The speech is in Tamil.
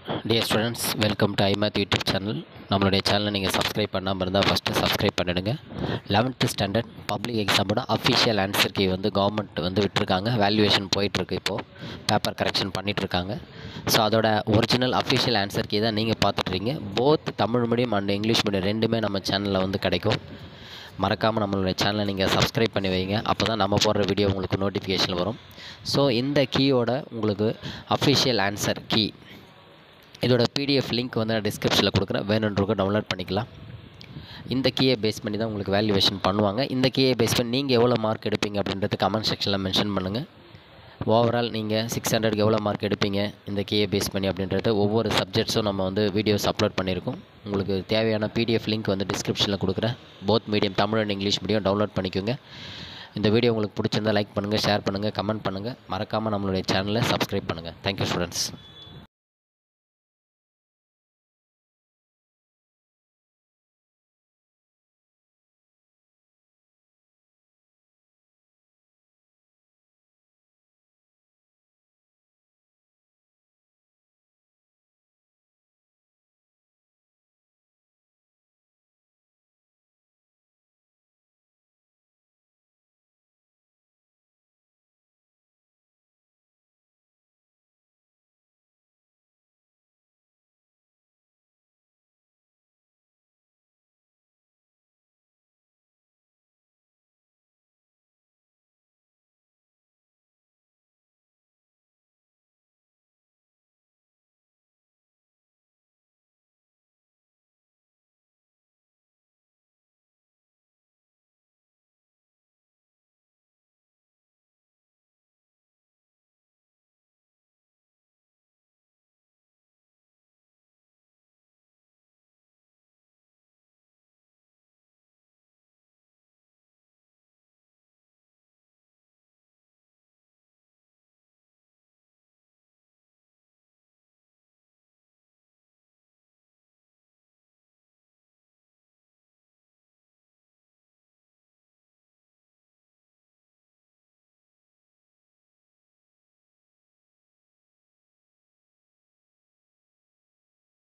dear students welcome to iMath YouTube channel நம்மளுடைய சேனலை நீங்கள் சப்ஸ்கிரைப் பண்ணாமல் இருந்தால் ஃபஸ்ட்டு சப்ஸ்கிரைப் பண்ணிடுங்க லெவன்த்து ஸ்டாண்டர்ட் பப்ளிக் எக்ஸாமோட அஃபிஷியல் ஆன்சர் கீ வந்து கவர்மெண்ட் வந்து விட்டுருக்காங்க வேல்யூவேஷன் போயிட்டுருக்கு இப்போது பேப்பர் கரெக்ஷன் பண்ணிகிட்ருக்காங்க ஸோ அதோட ஒரிஜினல் அஃபிஷியல் ஆன்சர் கீ தான் நீங்கள் பார்த்துட்ருக்கீங்க both Tamil medium and English medium ரெண்டுமே நம்ம சேனலில் வந்து கிடைக்கும் மறக்காமல் நம்மளுடைய சேனலை நீங்கள் சப்ஸ்கிரைப் பண்ணி வைங்க அப்போ தான் நம்ம போடுற வீடியோ உங்களுக்கு நோட்டிஃபிகேஷன் வரும் ஸோ இந்த கீயோட உங்களுக்கு அஃபிஷியல் ஆன்சர் கீ இதோட பிடிஎஃப் லிங்க் வந்து நான் டிஸ்கிரிப்ஷனில் கொடுக்குறேன் வேணுன்றவங்க டவுன்லோட் பண்ணிக்கலாம் இந்த கீயை பேஸ் பண்ணி தான் உங்களுக்கு வேல்யூவேஷன் பண்ணுவாங்க இந்த கீயை பேஸ் பண்ணி நீங்கள் எவ்வளோ மார்க் எடுப்பீங்க அப்படின்றது கமெண்ட் செக்ஷனில் மென்ஷன் பண்ணுங்கள் ஓவரால் நீங்கள் சிக்ஸ் ஹண்ட்ரட்க்கு எவ்வளோ மார்க் எடுப்பீங்க இந்த கீயை பேஸ் பண்ணி அப்படின்றது ஒவ்வொரு சப்ஜெக்ட்ஸும் நம்ம வந்து வீடியோஸ் அப்லோட் பண்ணியிருக்கோம் உங்களுக்கு தேவையான பிடிஎஃப் லிங்க் வந்து டிஸ்கிரிப்ஷனில் கொடுக்குறேன் both medium Tamil and English medium download பண்ணிக்கோங்க இந்த வீடியோ உங்களுக்கு பிடிச்சிருந்தா லைக் பண்ணுங்கள் ஷேர் பண்ணுங்கள் கமெண்ட் பண்ணுங்கள் மறக்காமல் நம்மளுடைய சேனலை சப்ஸ்கிரைப் பண்ணுங்கள் தேங்க்யூ ஸ்டூடெண்ட்ஸ்